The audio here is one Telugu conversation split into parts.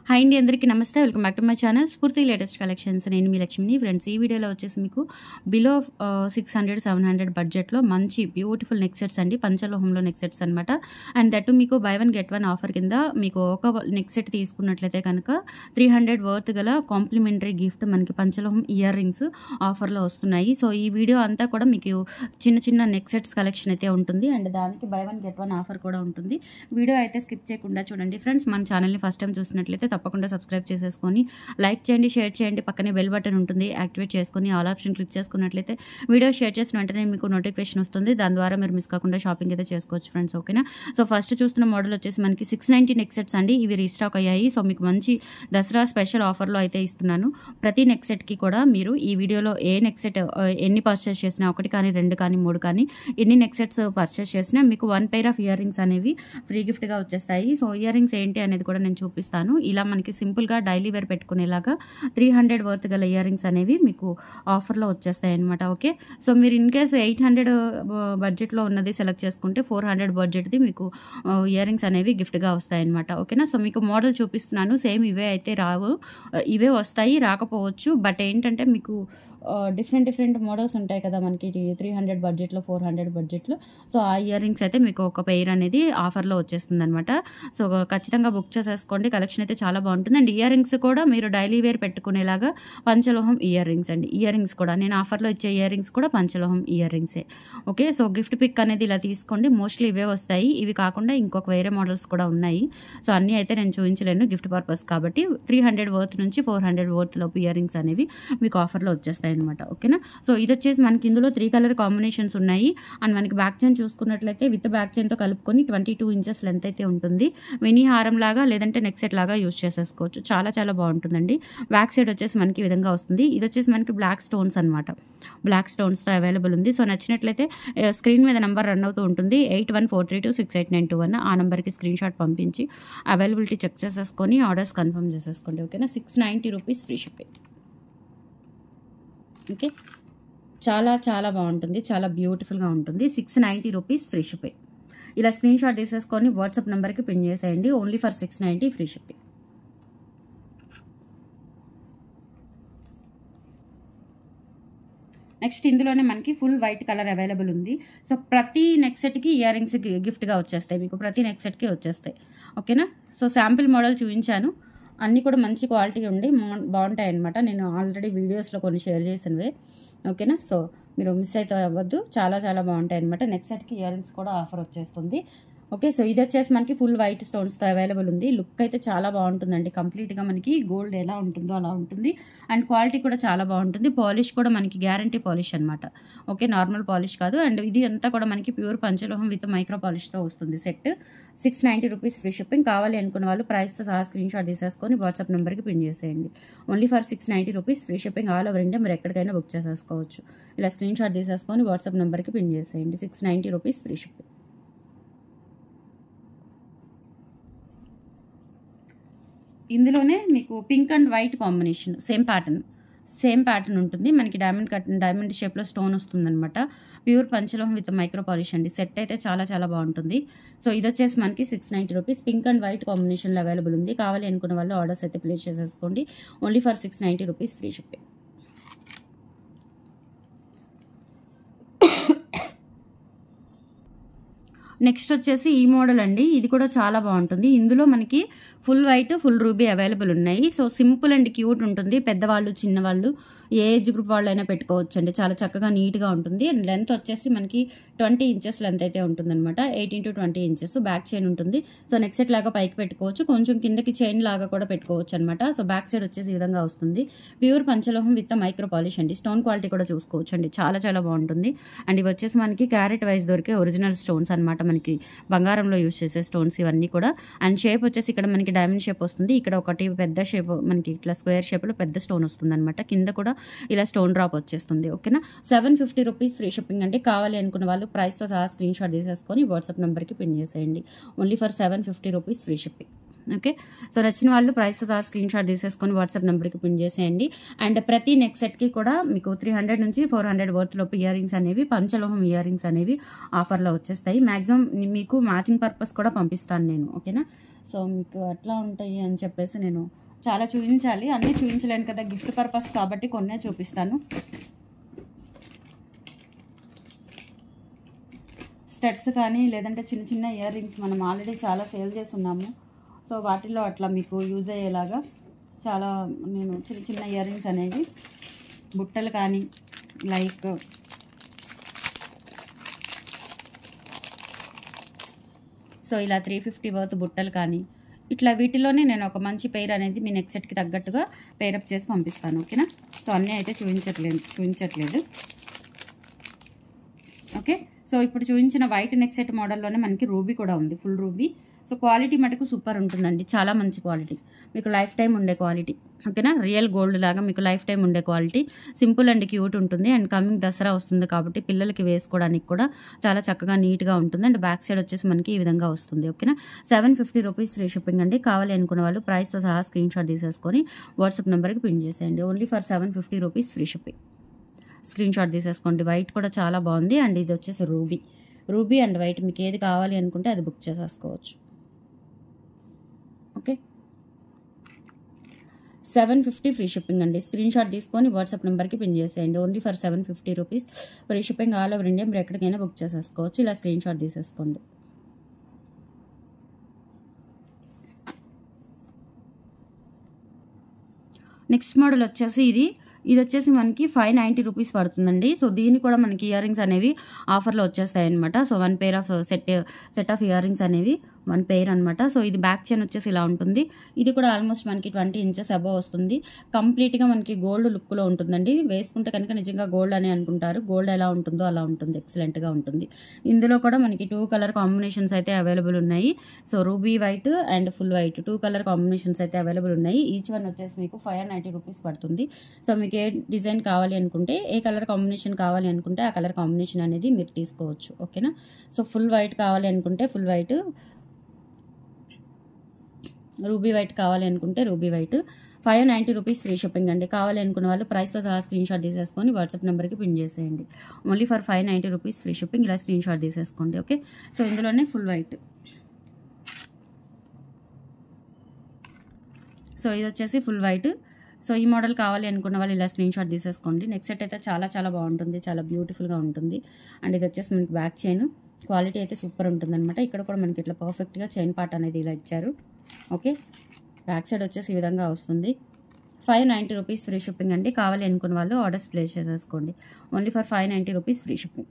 హాయ్ అండి అందరికీ నమస్తే welcome back to my channel Spoorthi latest collections నేను మీ లక్ష్మిని ఫ్రెండ్స్ ఈ వీడియోలో వచ్చేసి మీకు below six hundred seven hundred బడ్జెట్లో మంచి బ్యూటిఫుల్ నెక్ సెట్స్ అండి పంచలోహంలో నెక్ సెట్స్ అనమాట అండ్ దట్ మీకు buy one get one offer కింద మీకు ఒక నెక్ సెట్ తీసుకున్నట్లయితే కనుక త్రీ హండ్రెడ్ వర్త్ గల కాంప్లిమెంటరీ గిఫ్ట్ మనకి పంచలోహం ఇయర్ రింగ్స్ ఆఫర్లో వస్తున్నాయి సో ఈ వీడియో అంతా కూడా మీకు చిన్న చిన్న నెక్ సెట్స్ కలెక్షన్ అయితే ఉంటుంది అండ్ దానికి buy one get one offer కూడా ఉంటుంది వీడియో అయితే స్కిప్ చేయకుండా చూడండి ఫ్రెండ్స్ మన ఛానల్ని ఫస్ట్ టైం చూసినట్లయితే తప్పకుండా సబ్స్క్రైబ్ చేసేసుకొని లైక్ చేయండి షేర్ చేయండి పక్కనే బెల్ బటన్ ఉంటుంది యాక్టివేట్ చేసుకొని ఆల్ ఆప్షన్ క్లిక్ చేసుకున్నట్లయితే వీడియో షేర్ చేసిన వెంటనే మీకు నోటిఫికేషన్ వస్తుంది దాని ద్వారా మీరు మిస్ కాకుండా షాపింగ్ అయితే చేసుకోవచ్చు ఫ్రెండ్స్ ఓకేనా సో ఫస్ట్ చూస్తున్న మోడల్ వచ్చేసి మనకి సిక్స్ నైంటీ నెక్ సెట్స్ అండి ఇవి రీస్టాక్ అయ్యాయి సో మీకు మంచి దసరా స్పెషల్ ఆఫర్లో అయితే ఇస్తున్నాను ప్రతి నెక్ సెట్కి కూడా మీరు ఈ వీడియోలో ఏ నెక్ సెట్ ఎన్ని పర్చేస్ చేసినా ఒకటి కానీ రెండు కానీ మూడు కానీ ఎన్ని నెక్ సెట్స్ పర్చేస్ చేసినా మీకు one pair of ear rings అనేవి ఫ్రీ గిఫ్ట్గా వచ్చేస్తాయి సో ఇయర్ రింగ్స్ ఏంటి అనేది కూడా నేను చూపిస్తాను ఇలా మనకి సింపుల్గా డైలీ వేర్ పెట్టుకునేలాగా త్రీ హండ్రెడ్ వర్త్ గల ఇయర్ రింగ్స్ అనేవి మీకు ఆఫర్లో వచ్చేస్తాయి అనమాట ఓకే సో మీరు ఇన్ కేస్ ఎయిట్ హండ్రెడ్ బడ్జెట్లో ఉన్నది సెలెక్ట్ చేసుకుంటే ఫోర్ హండ్రెడ్ బడ్జెట్ది మీకు ఇయర్ రింగ్స్ అనేవి గిఫ్ట్గా వస్తాయి అనమాట ఓకేనా సో మీకు మోడల్ చూపిస్తున్నాను సేమ్ ఇవే అయితే రావు ఇవే వస్తాయి రాకపోవచ్చు బట్ ఏంటంటే మీకు డిఫరెంట్ డిఫరెంట్ మోడల్స్ ఉంటాయి కదా మనకి త్రీ హండ్రెడ్ బడ్జెట్లో ఫోర్ హండ్రెడ్ బడ్జెట్లో సో ఆ ఇయర్ రింగ్స్ అయితే మీకు ఒక పెయిర్ అనేది ఆఫర్లో వచ్చేస్తుంది అనమాట సో ఖచ్చితంగా బుక్ చేసేసుకోండి కలెక్షన్ అయితే చాలా బాగుంటుంది అండ్ ఇయర్ రింగ్స్ కూడా మీరు డైలీ వేర్ పెట్టుకునేలాగా పంచలోహం ఇయర్ రింగ్స్ అండి ఇయర్ రింగ్స్ కూడా నేను ఆఫర్లో ఇచ్చే ఇయర్ రింగ్స్ కూడా పంచలోహం ఇయర్ రింగ్సే ఓకే సో గిఫ్ట్ పిక్ అనేది ఇలా తీసుకోండి మోస్ట్లీ ఇవే వస్తాయి ఇవి కాకుండా ఇంకొక వేరే మోడల్స్ కూడా ఉన్నాయి సో అన్నీ అయితే నేను చూపించలేను గిఫ్ట్ పర్పస్ కాబట్టి త్రీ హండ్రెడ్ వర్త్ నుంచి ఫోర్ హండ్రెడ్ వర్త్ లోపు ఇయర్ రింగ్స్ అనేవి మీకు ఆఫర్లో వచ్చేస్తాయి అనమాట ఓకేనా సో ఇది వచ్చేసి మనకి ఇందులో త్రీ కలర్ కాంబినేషన్స్ ఉన్నాయి అండ్ మనకి బ్యాక్ చైన్ చూసుకున్నట్లయితే విత్ బ్యాక్ చైన్తో కలుపుకొని ట్వంటీ టూ ఇంచెస్ లెంత్ అయితే ఉంటుంది మినీ హారం లాగా లేదంటే నెక్ సెట్ లాగా యూస్ చేసేసుకోవచ్చు చాలా చాలా బాగుంటుందండి బ్యాక్ సైడ్ వచ్చేసి మనకి ఈ విధంగా వస్తుంది ఇది వచ్చేసి మనకి బ్లాక్ స్టోన్స్ అనమాట బ్లాక్ స్టోన్స్తో అవైలబుల్ ఉంది సో నచ్చినట్లయితే స్క్రీన్ మీద నెంబర్ రన్ అవుతూ ఉంటుంది eight one four three two six eight nine two one ఆ నెంబర్కి స్క్రీన్ షాట్ పంపించి అవైలబిలిటీ చెక్ చేసేసుకొని ఆర్డర్స్ కన్ఫర్మ్ చేసేసుకోండి ఓకేనా six ninety rupees free shipping okay చాలా చాలా బాగుంటుంది చాలా బ్యూటిఫుల్గా ఉంటుంది six ninety rupees free shipping ఇలా స్క్రీన్ షాట్ తీసేసుకొని వాట్సాప్ నెంబర్కి పిన్ చేసేయండి only for six ninety free shipping next ఇందులోనే మనకి ఫుల్ వైట్ కలర్ అవైలబుల్ ఉంది సో ప్రతి నెక్ సెట్కి ఇయర్ రింగ్స్ గిఫ్ట్గా వచ్చేస్తాయి మీకు ప్రతి నెక్ సెట్కి వచ్చేస్తాయి ఓకేనా సో శాంపిల్ మోడల్ చూపించాను అన్నీ కూడా మంచి క్వాలిటీ ఉండి బాగుంటాయి అనమాట నేను ఆల్రెడీ వీడియోస్లో కొన్ని షేర్ చేసినవే ఓకేనా సో మీరు మిస్ అయితే అవ్వద్దు చాలా చాలా బాగుంటాయి అనమాట నెక్స్ట్ సెట్కి ఇయర్ రింగ్స్ కూడా ఆఫర్ వచ్చేస్తుంది ఓకే సో ఇది వచ్చేసి మనకి ఫుల్ వైట్ స్టోన్స్తో అవైలబుల్ ఉంది లుక్ అయితే చాలా బాగుంటుందండి కంప్లీట్గా మనకి గోల్డ్ ఎలా ఉంటుందో అలా ఉంటుంది అండ్ క్వాలిటీ కూడా చాలా బాగుంటుంది పాలిష్ కూడా మనకి గ్యారంటీ పాలిష్ అనమాట ఓకే నార్మల్ పాలిష్ కాదు అండ్ ఇది అంతా కూడా మనకి ప్యూర్ పంచలోహం విత్ మైక్రో పాలిష్తో వస్తుంది set six ninety rupees free shipping కావాలి అనుకున్న వాళ్ళు ప్రైస్తో సహా స్క్రీన్ షాట్ తీసేసుకొని వాట్సాప్ నెంబర్కి పిన్ చేసేయండి only for six ninety rupees free shipping all over India మీరు ఎక్కడికైనా బుక్ చేసేసుకోవచ్చు ఇలా స్క్రీన్ షాట్ తీసేసుకొని వాట్సాప్ నెంబర్కి పిన్ చేసేయండి six ninety rupees free shipping ఇందులోనే మీకు pink and white combination same pattern same pattern ఉంటుంది మనకి డైమండ్ కట్ డైమండ్ షేప్లో స్టోన్ వస్తుందన్నమాట ప్యూర్ పంచలోహం విత్ మైక్రో పాలిష్ అండి సెట్ అయితే చాలా చాలా బాగుంటుంది సో ఇది వచ్చేసి మనకి six ninety rupees pink and white కాంబినేషన్లో అవైలబుల్ ఉంది కావాలి అనుకున్న వాళ్ళు ఆర్డర్స్ అయితే ప్లేస్ చేసేసుకోండి only for six ninety rupees free shipping next వచ్చేసి ఈ మోడల్ అండి ఇది కూడా చాలా బాగుంటుంది ఇందులో మనకి full white full ruby available ఉన్నాయి సో సింపుల్ అండ్ క్యూట్ ఉంటుంది పెద్దవాళ్ళు చిన్నవాళ్ళు ఏ ఏజ్ గ్రూప్ వాళ్ళైనా పెట్టుకోవచ్చు అండి చాలా చక్కగా నీట్గా ఉంటుంది అండ్ లెంత్ వచ్చేసి మనకి ట్వంటీ ఇంచెస్ లెంత్ అయితే ఉంటుందన్నమాట eighteen to twenty inches back chain ఉంటుంది సో నెక్ సెట్ లాగా పైకి పెట్టుకోవచ్చు కొంచెం కిందకి చైన్ లాగా కూడా పెట్టుకోవచ్చు అనమాట సో బ్యాక్ సైడ్ వచ్చేసి ఈ విధంగా వస్తుంది ప్యూర్ పంచలోహం విత్ మైక్రో పాలిష్ అండి స్టోన్ క్వాలిటీ కూడా చూసుకోవచ్చు అండి చాలా చాలా బాగుంటుంది అండ్ ఇవి వచ్చేసి మనకి క్యారెట్ వైజ్ దొరికే ఒరిజినల్ స్టోన్స్ అనమాట మనకి బంగారంలో యూస్ చేసే స్టోన్స్ ఇవన్నీ కూడా అండ్ షేప్ వచ్చేసి ఇక్కడ మనకి డైమండ్ షేప్ వస్తుంది ఇక్కడ ఒకటి పెద్ద షేప్ మనకి ఇట్లా స్క్వేర్ షేప్లో పెద్ద స్టోన్ వస్తుంది అనమాట కింద కూడా ఇలా స్టోన్ డ్రాప్ వచ్చేస్తుంది ఓకేనా seven fifty rupees free shipping అంటే కావాలి అనుకున్న వాళ్ళు ప్రైస్తో సహా స్క్రీన్ షాట్ తీసేసుకొని వాట్సాప్ నెంబర్కి పిన్ చేసేయండి only for seven fifty rupees free shipping okay so నచ్చిన వాళ్ళు ప్రైస్ సహా స్క్రీన్ షాట్ తీసేసుకొని వాట్సాప్ నెంబర్కి పిన్ చేసేయండి అండ్ ప్రతి నెక్ సెట్కి కూడా మీకు త్రీ హండ్రెడ్ నుంచి ఫోర్ హండ్రెడ్ వర్త్ లోపు ఇయర్ రింగ్స్ అనేవి పంచలోహం ఇయర్ రింగ్స్ అనేవి ఆఫర్లో వచ్చేస్తాయి మ్యాక్సిమం మీకు మ్యాచింగ్ పర్పస్ కూడా పంపిస్తాను నేను ఓకేనా సో సో మీకు ఎట్లా ఉంటాయి అని చెప్పేసి నేను చాలా చూపించాలి అన్నీ చూపించలేను కదా గిఫ్ట్ పర్పస్ కాబట్టి కొన్నే చూపిస్తాను స్టెట్స్ కానీ లేదంటే చిన్న చిన్న ఇయర్ రింగ్స్ మనం ఆల్రెడీ చాలా సేల్ చేస్తున్నాము సో వాటిల్లో అట్లా మీకు యూజ్ అయ్యేలాగా చాలా నేను చిన్న చిన్న ఇయర్ రింగ్స్ అనేవి బుట్టలు కానీ లైక్ సో ఇలా త్రీ ఫిఫ్టీ వర్త్ బుట్టలు కానీ ఇట్లా వీటిలోనే నేను ఒక మంచి పెయిర్ అనేది మీ నెక్స్ట్ సెట్కి తగ్గట్టుగా పేరప్ చేసి పంపిస్తాను ఓకేనా సో అన్నీ అయితే చూపించట్లేదు చూపించట్లేదు ఓకే సో ఇప్పుడు చూపించిన వైట్ నెక్ సెట్ మోడల్లోనే మనకి రూబీ కూడా ఉంది ఫుల్ రూబీ సో క్వాలిటీ మటుకు సూపర్ ఉంటుందండి చాలా మంచి క్వాలిటీ మీకు లైఫ్ టైం ఉండే క్వాలిటీ ఓకేనా రియల్ గోల్డ్ లాగా మీకు లైఫ్ టైం ఉండే క్వాలిటీ సింపుల్ అండ్ క్యూట్ ఉంటుంది అండ్ కమింగ్ దసరా వస్తుంది కాబట్టి పిల్లలకి వేసుకోవడానికి కూడా చాలా చక్కగా నీట్గా ఉంటుంది అండ్ బ్యాక్ సైడ్ వచ్చేసి మనకి ఈ విధంగా వస్తుంది ఓకేనా seven fifty rupees free shipping అండి కావాలి అనుకున్న వాళ్ళు ప్రైస్తో సహా స్క్రీన్ షాట్ తీసేసుకొని వాట్సాప్ నెంబర్కి పిన్ చేసేయండి only for seven fifty rupees free shipping screen shot తీసేసుకోండి వైట్ కూడా చాలా బాగుంది అండ్ ఇది వచ్చేసి రూబీ రూబీ అండ్ వైట్ మీకు ఏది కావాలి అనుకుంటే అది బుక్ చేసేసుకోవచ్చు okay seven fifty free shipping అండి స్క్రీన్ షాట్ తీసుకొని వాట్సాప్ నెంబర్కి పిన్ చేసేయండి only for seven fifty rupees free shipping all over India మీరు ఎక్కడికైనా బుక్ చేసేసుకోవచ్చు ఇలా స్క్రీన్ షాట్ తీసేసుకోండి నెక్స్ట్ మోడల్ వచ్చేసి ఇది ఇది వచ్చేసి మనకి ఫైవ్ నైంటీ రూపీస్ పడుతుందండి సో దీన్ని కూడా మనకి ఇయర్ రింగ్స్ అనేవి ఆఫర్లో వచ్చేస్తాయి అనమాట so one pair of set set of ear rings అనేవి వన్ పెయిర్ అనమాట సో ఇది బ్యాక్ చైన్ వచ్చేసి ఇలా ఉంటుంది ఇది కూడా ఆల్మోస్ట్ మనకి ట్వంటీ ఇంచెస్ అబవ్ వస్తుంది కంప్లీట్గా మనకి గోల్డ్ లుక్లో ఉంటుందండి వేసుకుంటే కనుక నిజంగా గోల్డ్ అని అనుకుంటారు గోల్డ్ ఎలా ఉంటుందో అలా ఉంటుంది ఎక్సలెంట్గా ఉంటుంది ఇందులో కూడా మనకి టూ కలర్ కాంబినేషన్స్ అయితే అవైలబుల్ ఉన్నాయి so ruby white and full white two colour combinations అయితే అవైలబుల్ ఉన్నాయి ఈచ్ వన్ వచ్చేసి మీకు ఫైవ్ నైంటీ రూపీస్ పడుతుంది సో మీకు ఏ డిజైన్ కావాలి అనుకుంటే ఏ కలర్ కాంబినేషన్ కావాలి అనుకుంటే ఆ కలర్ కాంబినేషన్ అనేది మీరు తీసుకోవచ్చు ఓకేనా సో ఫుల్ వైట్ కావాలి అనుకుంటే ఫుల్ వైట్ రూబీ వైట్ కావాలి అనుకుంటే ruby white five ninety rupees free shipping అండి కావాలి అనుకున్న వాళ్ళు ప్రైస్తో సహా స్క్రీన్ షాట్ తీసేసుకొని వాట్సాప్ నెంబర్కి పిన్ చేసేయండి only for five ninety rupees free shipping ఇలా స్క్రీన్ షాట్ తీసేసుకోండి ఓకే సో ఇందులోనే ఫుల్ వైట్ సో ఇది వచ్చేసి ఫుల్ వైట్ సో ఈ మోడల్ కావాలి అనుకున్న వాళ్ళు ఇలా స్క్రీన్ షాట్ తీసేసుకోండి నెక్స్ట్ సెట్ అయితే చాలా చాలా బాగుంటుంది చాలా బ్యూటిఫుల్గా ఉంటుంది అండ్ ఇది వచ్చేసి మనకి బ్యాక్ చైన్ క్వాలిటీ అయితే సూపర్ ఉంటుంది అనమాట ఇక్కడ కూడా మనకి ఇట్లా పర్ఫెక్ట్గా చైన్ పార్ట్ అనేది ఇలా ఇచ్చారు ఓకే బ్యాక్ సైడ్ వచ్చేసి ఈ విధంగా వస్తుంది five ninety rupees free shipping అండి కావాలి అనుకున్న వాళ్ళు ఆర్డర్స్ ప్లేస్ చేసేసుకోండి only for five ninety rupees free shipping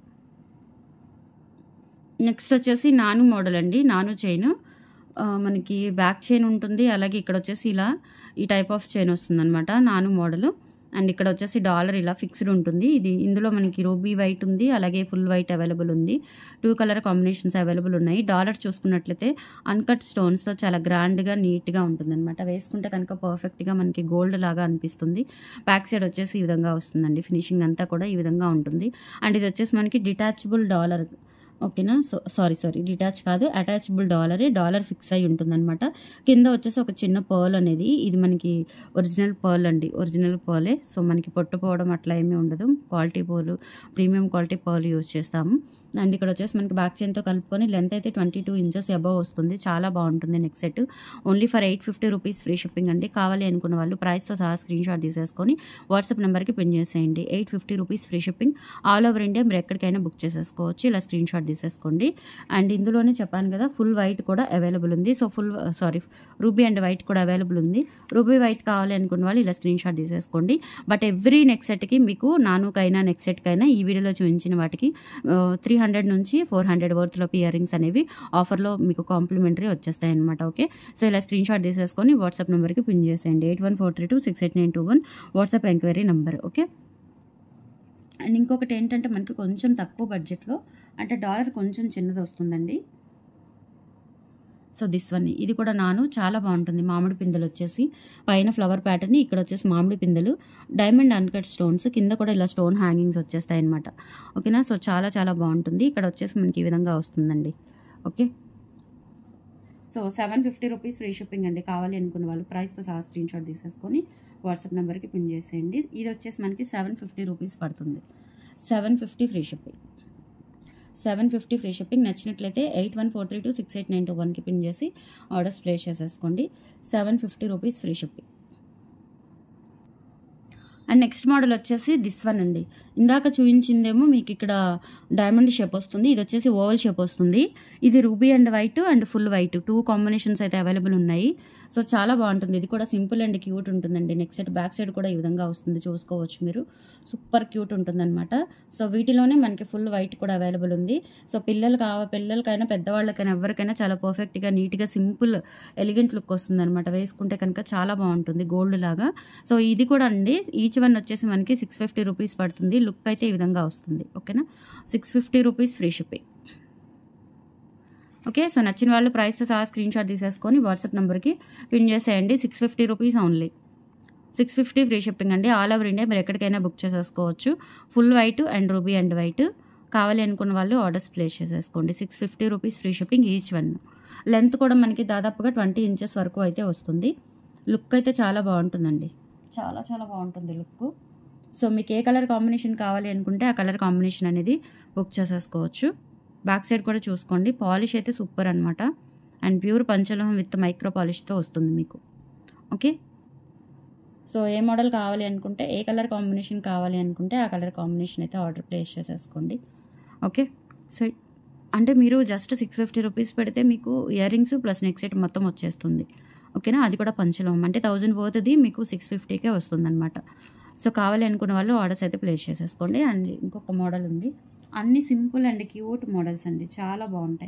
next వచ్చేసి నాను మోడల్ అండి నాను చైన్ మనకి బ్యాక్ చైన్ ఉంటుంది అలాగే ఇక్కడ వచ్చేసి ఇలా ఈ టైప్ ఆఫ్ చైన్ వస్తుంది అనమాట నాను మోడల్ అండ్ ఇక్కడ వచ్చేసి డాలర్ ఇలా ఫిక్స్డ్ ఉంటుంది ఇది ఇందులో మనకి రూబీ వైట్ ఉంది అలాగే ఫుల్ వైట్ అవైలబుల్ ఉంది టూ కలర్ కాంబినేషన్స్ అవైలబుల్ ఉన్నాయి డాలర్ చూసుకున్నట్లయితే అన్కట్ స్టోన్స్తో చాలా గ్రాండ్గా నీట్గా ఉంటుంది అనమాట వేసుకుంటే కనుక పర్ఫెక్ట్గా మనకి గోల్డ్ లాగా అనిపిస్తుంది బ్యాక్ సైడ్ వచ్చేసి ఈ విధంగా వస్తుందండి ఫినిషింగ్ అంతా కూడా ఈ విధంగా ఉంటుంది అండ్ ఇది వచ్చేసి మనకి డిటాచబుల్ డాలర్ ఓకేనా సో సారీ సారీ డిటాచ్ కాదు అటాచబుల్ డాలరే డాలర్ ఫిక్స్ అయి ఉంటుందన్నమాట కింద వచ్చేసి ఒక చిన్న పర్ల్ అనేది ఇది మనకి ఒరిజినల్ పర్ల్ అండి ఒరిజినల్ పర్లే సో మనకి పొట్టుపోవడం అట్లా ఏమీ ఉండదు క్వాలిటీ పర్లు ప్రీమియం క్వాలిటీ పర్ల్ యూజ్ చేస్తాము అండ్ ఇక్కడ వచ్చేసి మనకి బ్యాక్ చైన్తో కలుపుకొని లెంత్ అయితే ట్వంటీ టూ ఇంచెస్ అబవ్ వస్తుంది చాలా బాగుంటుంది next set only for eight fifty rupees free shipping అండి కావాలి అనుకున్న వాళ్ళు ప్రైస్తో సహా స్క్రీన్ షాట్ తీసేసుకొని వాట్సాప్ నెంబర్కి పిన్ చేసేయండి eight fifty rupees free shipping all over India మీరు ఎక్కడికైనా బుక్ చేసేసుకోవచ్చు ఇలా స్క్రీన్ షాట్ తీసేసుకోండి అండ్ ఇందులోనే చెప్పాను కదా ఫుల్ వైట్ కూడా అవైలబుల్ ఉంది so full sorry ruby and white కూడా అవైలబుల్ ఉంది రూబీ వైట్ కావాలి అనుకున్న వాళ్ళు ఇలా స్క్రీన్ షాట్ తీసేసుకోండి బట్ ఎవ్రీ నెక్స్ట్ సెట్కి మీకు నానుకైనా నెక్స్ట్ సెట్కైనా ఈ వీడియోలో చూపించిన వాటికి త్రీ హండ్రెడ్ నుంచి ఫోర్ హండ్రెడ్ వర్త్లోపు ఇయర్ రింగ్స్ అనేవి ఆఫర్లో మీకు కాంప్లిమెంటరీ వచ్చేస్తాయి అనమాట ఓకే సో ఇలా స్క్రీన్ షాట్ తీసేసుకొని వాట్సాప్ నెంబర్కి పిన్ చేసేయండి eight one four three two six eight nine two one WhatsApp enquiry number okay and ఇంకొకటి ఏంటంటే మనకి కొంచెం తక్కువ బడ్జెట్లో అంటే డాలర్ కొంచెం చిన్నది వస్తుందండి సో దిస్ వన్ ఇది కూడా నాను చాలా బాగుంటుంది మామిడి పిందెలు వచ్చేసి పైన ఫ్లవర్ ప్యాటర్న్ ఇక్కడ వచ్చేసి మామిడి పిందెలు డైమండ్ అన్కట్ స్టోన్స్ కింద కూడా ఇలా స్టోన్ హ్యాంగింగ్స్ వచ్చేస్తాయి అనమాట ఓకేనా సో చాలా చాలా బాగుంటుంది ఇక్కడ వచ్చేసి మనకి ఈ విధంగా వస్తుందండి okay so seven fifty rupees free shipping అండి కావాలి అనుకున్న వాళ్ళు ప్రైస్తో సహా స్క్రీన్ షాట్ తీసేసుకొని వాట్సాప్ నెంబర్కి పిన్ చేసేయండి ఇది వచ్చేసి మనకి సెవెన్ ఫిఫ్టీ రూపీస్ పడుతుంది seven fifty free shipping seven fifty free shipping నచ్చినట్లయితే eight one four three two six eight nine two వన్కి పిన్ చేసి ఆర్డర్స్ ప్లేస్ చేసేసుకోండి seven fifty rupees free shipping and next model వచ్చేసి దిస్ వన్ అండి ఇందాక చూపించిందేమో మీకు ఇక్కడ డైమండ్ షేప్ వస్తుంది ఇది వచ్చేసి ఓవల్ షేప్ వస్తుంది ఇది ruby and white and full white two combinations అయితే అవైలబుల్ ఉన్నాయి సో చాలా బాగుంటుంది ఇది కూడా సింపుల్ అండ్ క్యూట్ ఉంటుందండి నెక్స్ట్ సైడ్ బ్యాక్ సైడ్ కూడా ఈ విధంగా వస్తుంది చూసుకోవచ్చు మీరు సూపర్ క్యూట్ ఉంటుందన్నమాట సో వీటిలోనే మనకి ఫుల్ వైట్ కూడా అవైలబుల్ ఉంది సో పిల్లలు కావ పిల్లలకైనా పెద్దవాళ్ళకైనా ఎవరికైనా చాలా పర్ఫెక్ట్గా నీట్గా సింపుల్ ఎలిగెంట్ లుక్ వస్తుంది అనమాట వేసుకుంటే కనుక చాలా బాగుంటుంది గోల్డ్ లాగా సో ఇది కూడా అండి ఈచ్ వన్ వచ్చేసి మనకి సిక్స్ ఫిఫ్టీ రూపీస్ పడుతుంది లుక్ అయితే ఈ విధంగా వస్తుంది ఓకేనా six fifty rupees free shipping okay so నచ్చిన వాళ్ళు ప్రైస్తో సహా స్క్రీన్ షాట్ తీసేసుకొని వాట్సాప్ నెంబర్కి పిన్ చేసేయండి six fifty rupees only six fifty free shipping అండి ఆల్ ఓవర్ ఇండియా మీరు ఎక్కడికైనా బుక్ చేసేసుకోవచ్చు full white and ruby and white కావాలి అనుకున్న వాళ్ళు ఆర్డర్స్ ప్లేస్ చేసేసుకోండి six fifty rupees free shipping each one length కూడా మనకి దాదాపుగా ట్వంటీ ఇంచెస్ వరకు అయితే వస్తుంది లుక్ అయితే చాలా బాగుంటుందండి చాలా చాలా బాగుంటుంది లుక్ సో మీకు ఏ కలర్ కాంబినేషన్ కావాలి అనుకుంటే ఆ కలర్ కాంబినేషన్ అనేది బుక్ చేసేసుకోవచ్చు బ్యాక్ సైడ్ కూడా చూసుకోండి పాలిష్ అయితే సూపర్ అనమాట అండ్ ప్యూర్ పంచలోహం విత్ మైక్రో పాలిష్తో వస్తుంది మీకు ఓకే సో ఏ మోడల్ కావాలి అనుకుంటే ఏ కలర్ కాంబినేషన్ కావాలి అనుకుంటే ఆ కలర్ కాంబినేషన్ అయితే ఆర్డర్ ప్లేస్ చేసేసుకోండి ఓకే సో అంటే మీరు జస్ట్ సిక్స్ ఫిఫ్టీ రూపీస్ పెడితే మీకు ear rings plus neck set మొత్తం వచ్చేస్తుంది ఓకేనా అది కూడా పంచలోహం అంటే థౌజండ్ పోతుంది మీకు సిక్స్ ఫిఫ్టీకే వస్తుంది అనమాట సో కావాలి అనుకున్న వాళ్ళు ఆర్డర్స్ అయితే ప్లేస్ చేసేసుకోండి అండ్ ఇంకొక మోడల్ ఉంది అన్ని సింపుల్ అండ్ క్యూట్ మోడల్స్ అండి చాలా బాగుంటాయి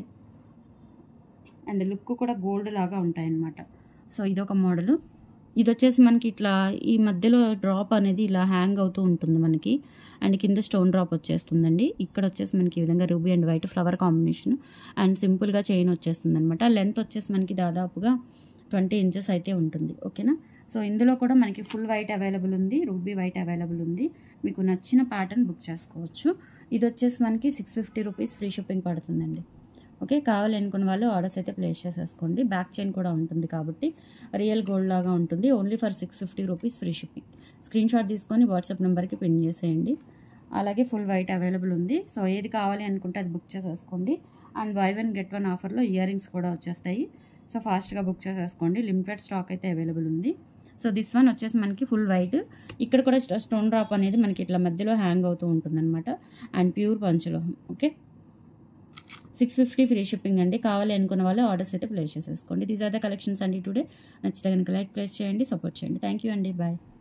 అండ్ లుక్ కూడా గోల్డ్ లాగా ఉంటాయి అన్నమాట సో ఇదొక మోడల్ ఇది వచ్చేసి మనకి ఇట్లా ఈ మధ్యలో డ్రాప్ అనేది ఇలా హ్యాంగ్ అవుతూ ఉంటుంది మనకి అండ్ కింద స్టోన్ డ్రాప్ వచ్చేస్తుందండి ఇక్కడ వచ్చేసి మనకి ఈ విధంగా ruby and white flower combination and సింపుల్గా చైన్ వచ్చేస్తుంది అనమాట లెంత్ వచ్చేసి మనకి దాదాపుగా ట్వంటీ ఇంచెస్ అయితే ఉంటుంది ఓకేనా సో ఇందులో కూడా మనకి ఫుల్ వైట్ అవైలబుల్ ఉంది రూబీ వైట్ అవైలబుల్ ఉంది మీకు నచ్చిన ప్యాటర్న్ బుక్ చేసుకోవచ్చు ఇది వచ్చేసి మనకి six fifty rupees free shipping పడుతుందండి ఓకే కావాలి అనుకున్న వాళ్ళు ఆర్డర్స్ అయితే ప్లేస్ చేసేసుకోండి బ్యాక్ చైన్ కూడా ఉంటుంది కాబట్టి రియల్ గోల్డ్ లాగా ఉంటుంది only for six fifty rupees free shipping screen shot తీసుకొని వాట్సాప్ నెంబర్కి పిన్ చేసేయండి అలాగే ఫుల్ వైట్ అవైలబుల్ ఉంది సో ఏది కావాలి అనుకుంటే అది బుక్ చేసేసుకోండి and buy one get one ఆఫర్లో ఇయర్ రింగ్స్ కూడా వచ్చేస్తాయి సో ఫాస్ట్గా బుక్ చేసేసుకోండి లిమిటెడ్ స్టాక్ అయితే అవైలబుల్ ఉంది సో దిస్ వన్ వచ్చేసి మనకి ఫుల్ వైట్ ఇక్కడ కూడా స్టోన్ డ్రాప్ అనేది మనకి ఇట్లా మధ్యలో హ్యాంగ్ అవుతూ ఉంటుందన్నమాట అండ్ ప్యూర్ పంచలోహం okay six fifty free shipping అండి కావాలి అనుకున్న వాళ్ళు ఆర్డర్స్ అయితే ప్లేస్ చేసేసుకోండి దీస్ ఆర్ ద కలెక్షన్స్ అండి టుడే నచ్చితే కనుక లైక్ ప్లేస్ చేయండి సపోర్ట్ చేయండి థ్యాంక్ యూ అండి బాయ్